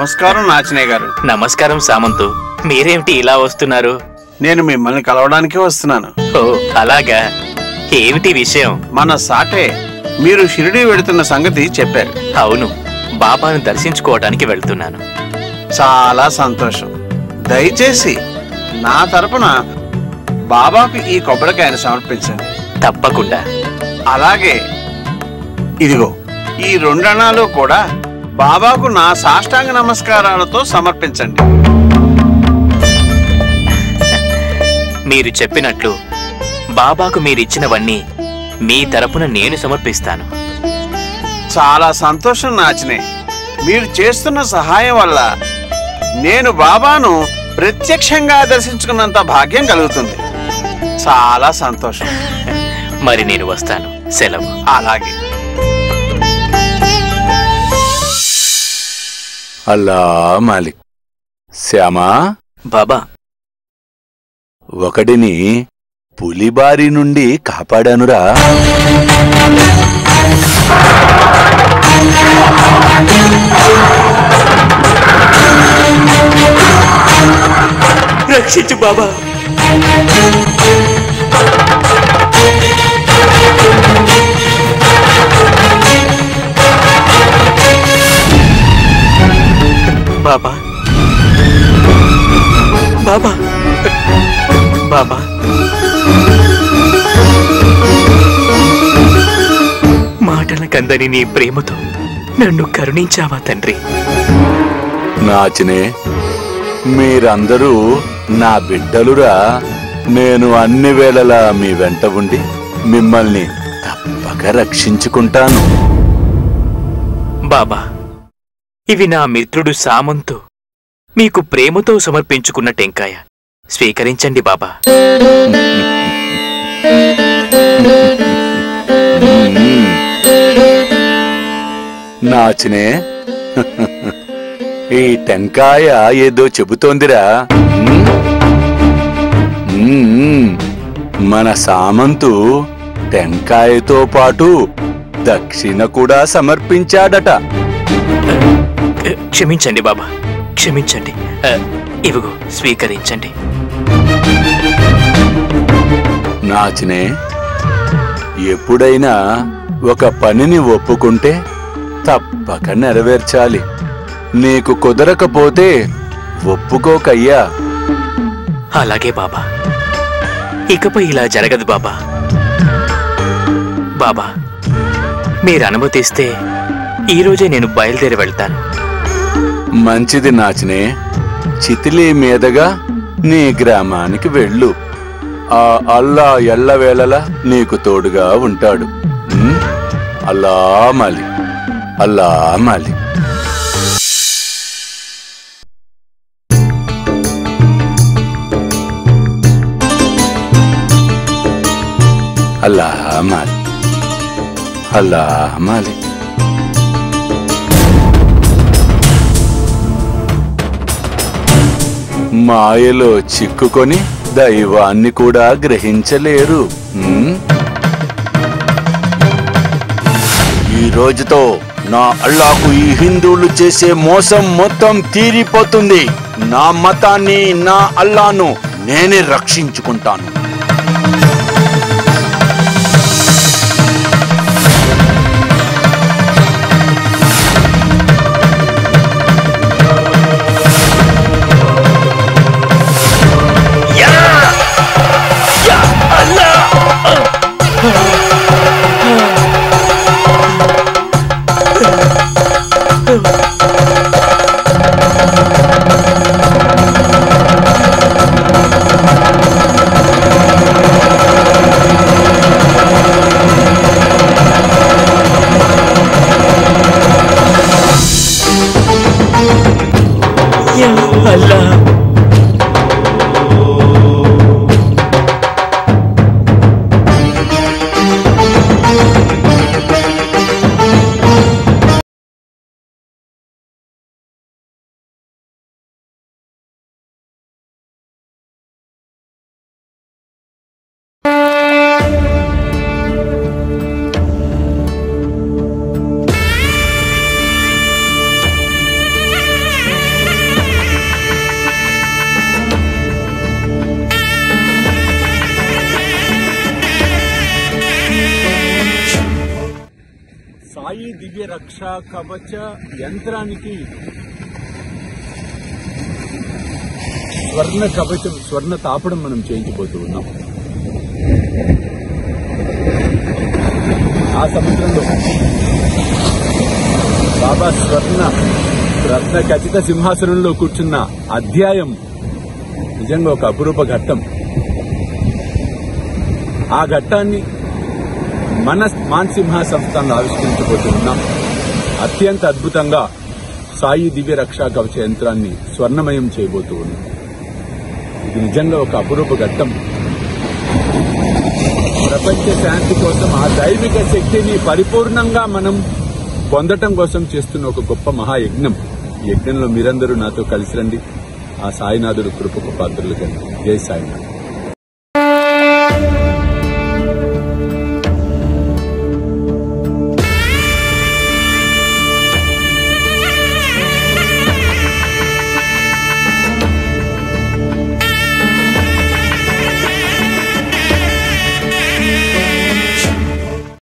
నమస్కారం నాచనే గారు నమస్కారం సామంతు మీరేమిటి ఇలా వస్తున్నారు నేను మిమ్మల్ని కలవడానికే వస్తున్నాను ఓ అలాగా ఏమిటి విషయం మన సాటే మీరు షిరిడి వెడుతున్న సంగతి చెప్పారు అవును బాబాను దర్శించుకోవడానికి వెళ్తున్నాను చాలా సంతోషం దయచేసి నా తరపున బాబాకు ఈ కొబ్బరికాయను సమర్పించండి తప్పకుండా అలాగే ఇదిగో ఈ రెండణాలు కూడా బాబాకు నా సాష్టాంగ నమస్కారాలతో సమర్పించండి మీరు చెప్పినట్లు బాబాకు మీరిచ్చినవన్నీ మీ తరపున నేను సమర్పిస్తాను చాలా సంతోషం నాచినే మీరు చేస్తున్న సహాయం వల్ల నేను బాబాను ప్రత్యక్షంగా దర్శించుకున్నంత భాగ్యం కలుగుతుంది చాలా సంతోషం మరి నేను వస్తాను సెలవు అలాగే అల్లా మాలిక్ శ్యామా బాబా ఒకడిని పులిబారి నుండి కాపాడానురా రక్షించు బాబా బాబా బాబా బాబా మాటల కందని నీ ప్రేమతో నన్ను కరుణించావా తండ్రి నాచినే మీరందరూ నా బిడ్డలురా నేను అన్ని వేళలా మీ వెంట ఉండి మిమ్మల్ని తప్పక రక్షించుకుంటాను బాబా ఇవి నా మిత్రుడు సామంతు మీకు ప్రేమతో సమర్పించుకున్న టెంకాయ స్వీకరించండి బాబా నాచినే ఈ టెంకాయ ఏదో చెబుతోందిరా ఉమ్? ఉమ్, మన సామంతు టెంకాయతో పాటు దక్షిణ కూడా సమర్పించాడట ఎ, క్షమించండి బాబా క్షమించండి ఎ, ఇవిగో స్వీకరించండి నాచినే ఎప్పుడైనా ఒక పనిని ఒప్పుకుంటే తప్పక నెరవేర్చాలి నీకు కుదరకపోతే ఒప్పుకోకయ్యా అలాగే బాబా ఇకపై ఇలా జరగదు బాబా బాబా మీరు అనుమతిస్తే ఈరోజే నేను బయలుదేరి వెళ్తాను మంచిది నాచినే చితిలి మీదగా నీ గ్రామానికి వెళ్ళు ఆ అల్లా ఎల్లవేళలా నీకు తోడుగా ఉంటాడు ఉమ్? అల్లా మాలి అల్లా మాలి అల్లా మాలి అల్లా మాలి మాయలో చిక్కుకొని దైవాన్ని కూడా గ్రహించలేరు ఉమ్? ఈ రోజుతో నా అల్లాకు ఈ హిందువులు చేసే మోసం మొత్తం తీరిపోతుంది నా మతాన్ని నా అల్లాను నేనే రక్షించుకుంటాను దివ్య రక్షా కవచ యంత్రానికి స్వర్ణ కవచం స్వర్ణ తాపడం మనం చేయించబోతూ ఉన్నాం ఆ సముద్రంలో బాబా స్వర్ణ రత్న ఖచ్చిత సింహాసనంలో కూర్చున్న అధ్యాయం నిజంగా ఒక అపురూప ఘట్టం ఆ ఘట్టాన్ని మన మాన్సింహ సంస్థను ఆవిష్కరించబోతూ ఉన్నాం అత్యంత అద్భుతంగా సాయి దివ్య రక్షా కవచ యంత్రాన్ని స్వర్ణమయం చేయబోతూ ఉన్నాం ఇది నిజంగా ఒక అపురూప ఘట్టం ప్రపంచ శాంతి కోసం ఆ దైవిక శక్తిని పరిపూర్ణంగా మనం పొందటం కోసం చేస్తున్న ఒక గొప్ప మహాయజ్ఞం ఈ యజ్ఞంలో మీరందరూ నాతో కలిసి రండి ఆ సాయినాథుడు కృపకు పాత్రలు కండి జై సాయినాథ్